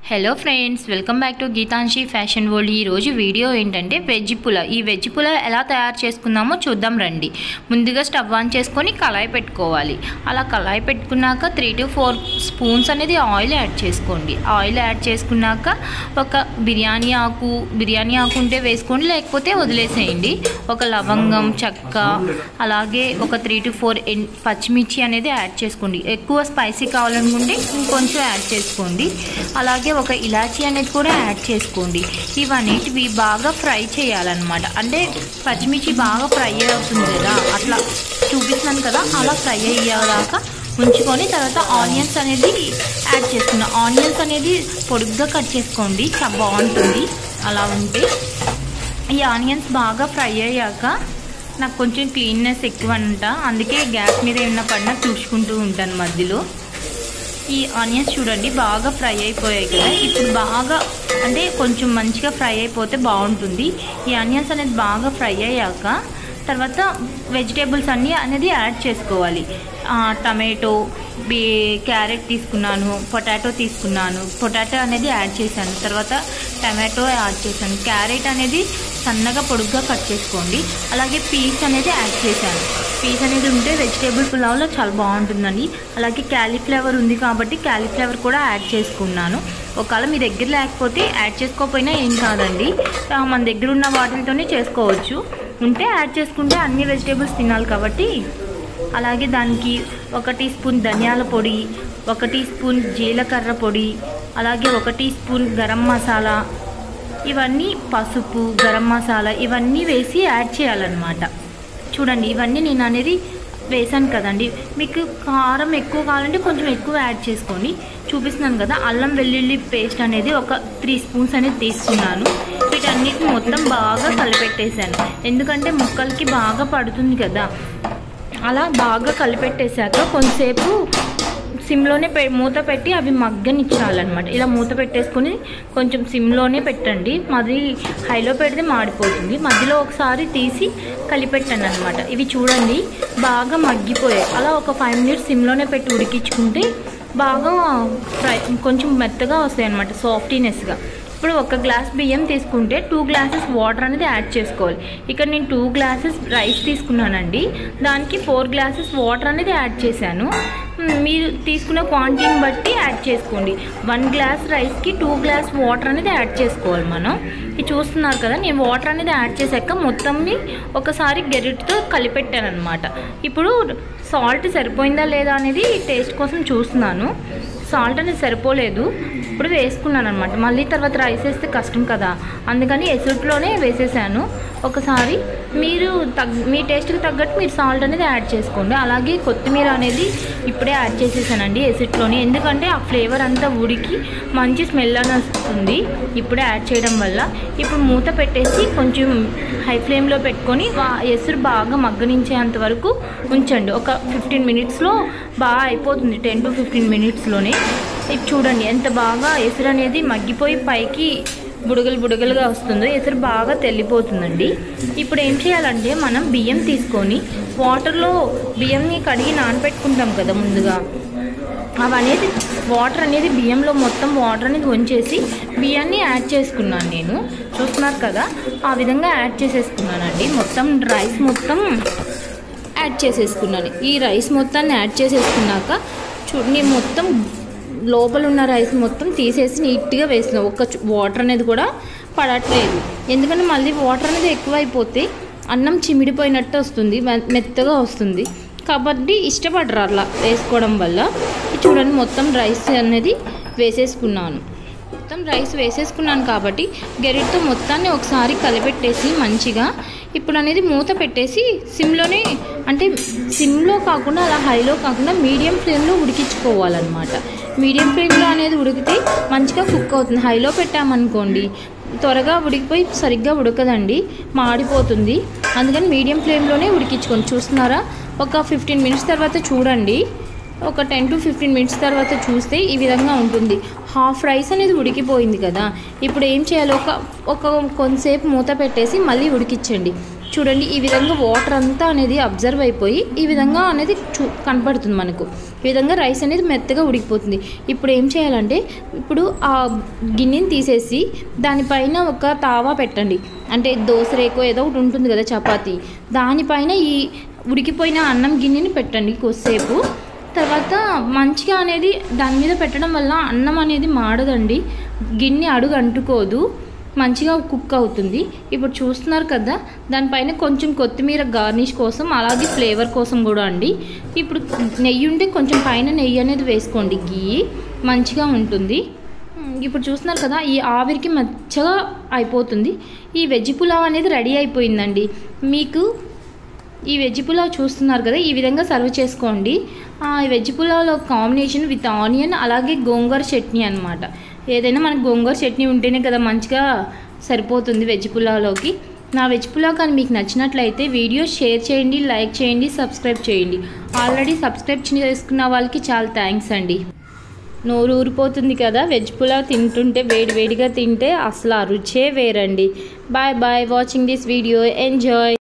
hello friends welcome back to Geetanshi fashion world ఈరోజు video ఏంటంటే veg pulao ఈ వెజ్ పులావ్ ఎలా తయారు చేసుకుందామో చూద్దాం రండి ముందుగా స్టవ్ ఆన్ చేసుకొని కళాయి పెట్టుకోవాలి అలా కళాయి పెట్టుకున్నాక త్రీ టు ఫోర్ స్పూన్స్ అనేది ఆయిల్ యాడ్ చేసుకోండి ఆయిల్ యాడ్ చేసుకున్నాక ఒక బిర్యానీ ఆకు బిర్యానీ ఆకు ఉంటే వేసుకోండి లేకపోతే వదిలేసేయండి ఒక లవంగం చెక్క అలాగే ఒక త్రీ టు ఫోర్ పచ్చిమిర్చి అనేది యాడ్ చేసుకోండి ఎక్కువ స్పైసీ కావాలనుకుంటే ఇంకొంచెం యాడ్ చేసుకోండి అలాగే ఒక ఇలాచీ అనేది కూడా యాడ్ చేసుకోండి ఇవన్నిటివి బాగా ఫ్రై చేయాలన్నమాట అంటే పచ్చిమిర్చి బాగా ఫ్రై అవుతుంది కదా అట్లా చూపిస్తున్నాను కదా అలా ఫ్రై అయ్యేదాకా ఉంచుకొని తర్వాత ఆనియన్స్ అనేది యాడ్ చేసుకున్నాం ఆనియన్స్ అనేది పొడుగ్గా కట్ చేసుకోండి చాలా బాగుంటుంది అలా ఉంటే ఈ ఆనియన్స్ బాగా ఫ్రై అయ్యాక నాకు కొంచెం క్లీన్నెస్ ఎక్కువ అంట అందుకే గ్యాస్ మీద ఏమన్నా పడినా చూసుకుంటూ ఉంటాను మధ్యలో ఈ ఆనియన్స్ చూడండి బాగా ఫ్రై అయిపోయాయి కదా ఇప్పుడు బాగా అంటే కొంచెం మంచిగా ఫ్రై అయిపోతే బాగుంటుంది ఈ ఆనియన్స్ అనేది బాగా ఫ్రై అయ్యాక తర్వాత వెజిటేబుల్స్ అన్నీ అనేది యాడ్ చేసుకోవాలి టమాటో బీ క్యారెట్ తీసుకున్నాను పొటాటో తీసుకున్నాను పొటాటో అనేది యాడ్ చేశాను తర్వాత టమాటో యాడ్ చేశాను క్యారెట్ అనేది సన్నగా పొడుగ్గా కట్ చేసుకోండి అలాగే పీస్ అనేది యాడ్ చేశాను పీస్ అనేది ఉంటే వెజిటేబుల్ పులావ్లో చాలా బాగుంటుందండి అలాగే క్యాలీఫ్లవర్ ఉంది కాబట్టి క్యాలీఫ్లవర్ కూడా యాడ్ చేసుకున్నాను ఒకవేళ మీ దగ్గర లేకపోతే యాడ్ చేసుకోకపోయినా ఏం కాదండి మన దగ్గర ఉన్న వాటితోనే చేసుకోవచ్చు ఉంటే యాడ్ చేసుకుంటే అన్ని వెజిటేబుల్స్ తినాలి కాబట్టి అలాగే దానికి ఒక టీ స్పూన్ ధనియాల పొడి ఒక టీ స్పూన్ జీలకర్ర పొడి అలాగే ఒక టీ స్పూన్ గరం మసాలా ఇవన్నీ పసుపు గరం మసాలా ఇవన్నీ వేసి యాడ్ చేయాలన్నమాట చూడండి ఇవన్నీ నేను అనేది వేసాను కదండి మీకు కారం ఎక్కువ కావాలంటే కొంచెం ఎక్కువ యాడ్ చేసుకోండి చూపిస్తున్నాను కదా అల్లం వెల్లుల్లి పేస్ట్ అనేది ఒక త్రీ స్పూన్స్ అనేది తీసుకున్నాను వీటన్నిటిని మొత్తం బాగా కలిపెట్టేశాను ఎందుకంటే ముక్కలకి బాగా పడుతుంది కదా అలా బాగా కలిపెట్టేశాక కొంతసేపు సిమ్లోనే పె మూత పెట్టి అవి మగ్గనిచ్చాలన్నమాట ఇలా మూత పెట్టేసుకొని కొంచెం సిమ్లోనే పెట్టండి మరి హైలో పెడితే మాడిపోతుంది మధ్యలో ఒకసారి తీసి కలిపెట్టాను అనమాట ఇవి చూడండి బాగా మగ్గిపోయాయి అలా ఒక ఫైవ్ మినిట్స్ సిమ్లోనే పెట్టి ఉడికించుకుంటే బాగా ఫ్రై కొంచెం మెత్తగా వస్తాయి అనమాట సాఫ్టీనెస్గా ఇప్పుడు ఒక గ్లాస్ బియ్యం తీసుకుంటే టూ గ్లాసెస్ వాటర్ అనేది యాడ్ చేసుకోవాలి ఇక్కడ నేను టూ గ్లాసెస్ రైస్ తీసుకున్నానండి దానికి ఫోర్ గ్లాసెస్ వాటర్ అనేది యాడ్ చేశాను మీరు తీసుకున్న క్వాంటిటీని బట్టి యాడ్ చేసుకోండి వన్ గ్లాస్ రైస్కి టూ గ్లాస్ వాటర్ అనేది యాడ్ చేసుకోవాలి మనం ఇది చూస్తున్నారు కదా నేను వాటర్ అనేది యాడ్ చేశాక మొత్తంని ఒకసారి గెరిటితో కలిపెట్టాను అనమాట ఇప్పుడు సాల్ట్ సరిపోయిందా లేదా అనేది టేస్ట్ కోసం చూస్తున్నాను సాల్ట్ అనేది సరిపోలేదు ఇప్పుడు వేసుకున్నాను అనమాట మళ్ళీ తర్వాత రైస్ వేస్తే కష్టం కదా అందుకని ఎసుట్లోనే వేసేసాను ఒకసారి మీరు తగ్ మీ టేస్ట్కి తగ్గట్టు మీరు సాల్ట్ అనేది యాడ్ చేసుకోండి అలాగే కొత్తిమీర అనేది ఇప్పుడే యాడ్ చేసేసానండి ఎసిట్లోని ఎందుకంటే ఆ ఫ్లేవర్ అంతా ఉడికి మంచి స్మెల్ అని వస్తుంది ఇప్పుడే యాడ్ చేయడం వల్ల ఇప్పుడు మూత పెట్టేసి కొంచెం హై ఫ్లేమ్లో పెట్టుకొని ఎసురు బాగా మగ్గనించేంత వరకు ఉంచండి ఒక ఫిఫ్టీన్ మినిట్స్లో బాగా అయిపోతుంది టెన్ టు ఫిఫ్టీన్ మినిట్స్లోనే ఇది చూడండి ఎంత బాగా ఎసురు అనేది మగ్గిపోయి పైకి బుడగలు బుడగలుగా వస్తుందో ఎసురు బాగా తెల్లిపోతుందండి ఇప్పుడు ఏం చేయాలంటే మనం బియ్యం తీసుకొని వాటర్లో బియ్యంని కడిగి నానబెట్టుకుంటాం కదా ముందుగా అవనేది వాటర్ అనేది బియ్యంలో మొత్తం వాటర్ అనేది వంచేసి బియ్యాన్ని యాడ్ చేసుకున్నాను నేను చూస్తున్నారు కదా ఆ విధంగా యాడ్ చేసేసుకున్నానండి మొత్తం రైస్ మొత్తం యాడ్ చేసేసుకున్నాను ఈ రైస్ మొత్తాన్ని యాడ్ చేసేసుకున్నాక చూడండి మొత్తం లోపల ఉన్న రైస్ మొత్తం తీసేసి నీట్గా వేసిన ఒక వాటర్ అనేది కూడా పడట్లేదు ఎందుకంటే మళ్ళీ వాటర్ అనేది ఎక్కువైపోతే అన్నం చిమిడిపోయినట్టు వస్తుంది మెత్తగా వస్తుంది కాబట్టి ఇష్టపడరు అలా వేసుకోవడం వల్ల చూడండి మొత్తం రైస్ అనేది వేసేసుకున్నాను మొత్తం రైస్ వేసేసుకున్నాను కాబట్టి గెరిటితో మొత్తాన్ని ఒకసారి కలిపెట్టేసి మంచిగా ఇప్పుడు అనేది మూత పెట్టేసి సిమ్లోనే అంటే సిమ్లో కాకుండా అలా హైలో కాకుండా మీడియం ఫ్లేమ్లో ఉడికించుకోవాలన్నమాట మీడియం ఫ్లేమ్లో అనేది ఉడికితే మంచిగా కుక్ అవుతుంది హైలో పెట్టామనుకోండి త్వరగా ఉడికిపోయి సరిగ్గా ఉడకదండి మాడిపోతుంది అందుకని మీడియం ఫ్లేమ్లోనే ఉడికించుకోండి చూస్తున్నారా ఒక ఫిఫ్టీన్ మినిట్స్ తర్వాత చూడండి ఒక టెన్ టు ఫిఫ్టీన్ మినిట్స్ తర్వాత చూస్తే ఈ విధంగా ఉంటుంది హాఫ్ రైస్ అనేది ఉడికిపోయింది కదా ఇప్పుడు ఏం చేయాలి ఒక ఒక కొంతసేపు మూత పెట్టేసి మళ్ళీ ఉడికించండి చూడండి ఈ విధంగా వాటర్ అంతా అనేది అబ్జర్వ్ అయిపోయి ఈ విధంగా అనేది చూ కనపడుతుంది మనకు ఈ విధంగా రైస్ అనేది మెత్తగా ఉడికిపోతుంది ఇప్పుడు ఏం చేయాలంటే ఇప్పుడు ఆ గిన్నెని తీసేసి దానిపైన ఒక తావా పెట్టండి అంటే దోశ రేకో ఏదో ఒకటి ఉంటుంది కదా చపాతీ దానిపైన ఈ ఉడికిపోయిన అన్నం గిన్నెని పెట్టండి కొద్దిసేపు తర్వాత మంచిగా అనేది దాని మీద పెట్టడం వల్ల అన్నం అనేది మాడదండి గిన్నె అడుగు అంటుకోదు మంచిగా కుక్ అవుతుంది ఇప్పుడు చూస్తున్నారు కదా దానిపైన కొంచెం కొత్తిమీర గార్నిష్ కోసం అలాగే ఫ్లేవర్ కోసం కూడా అండి ఇప్పుడు నెయ్యి ఉంటే కొంచెం పైన నెయ్యి అనేది వేసుకోండి గీ మంచిగా ఉంటుంది ఉమ్, ఇప్పుడు చూస్తున్నారు కదా ఈ ఆవిరికి మంచిగా అయిపోతుంది ఈ వెజ్ పులావ్ అనేది రెడీ అయిపోయిందండి మీకు ఈ వెజ్ పులావ్ చూస్తున్నారు కదా ఈ విధంగా సర్వ్ చేసుకోండి ఆ వెజ్ పులావ్లో కాంబినేషన్ విత్ ఆనియన్ అలాగే గోంగూర చట్నీ అనమాట ఏదైనా మనకు గోంగూర చట్నీ ఉంటేనే కదా మంచిగా సరిపోతుంది వెజ్ పులావ్లోకి నా వెజ్ పులావ్ కానీ మీకు నచ్చినట్లయితే వీడియో షేర్ చేయండి లైక్ చేయండి సబ్స్క్రైబ్ చేయండి ఆల్రెడీ సబ్స్క్రైబ్ చేసుకున్న వాళ్ళకి చాలా థ్యాంక్స్ అండి నోరు ఊరిపోతుంది కదా వెజ్ పులావ్ తింటుంటే వేడి వేడిగా తింటే అసలు ఆ రుచే వేరండి bye bye watching this video enjoy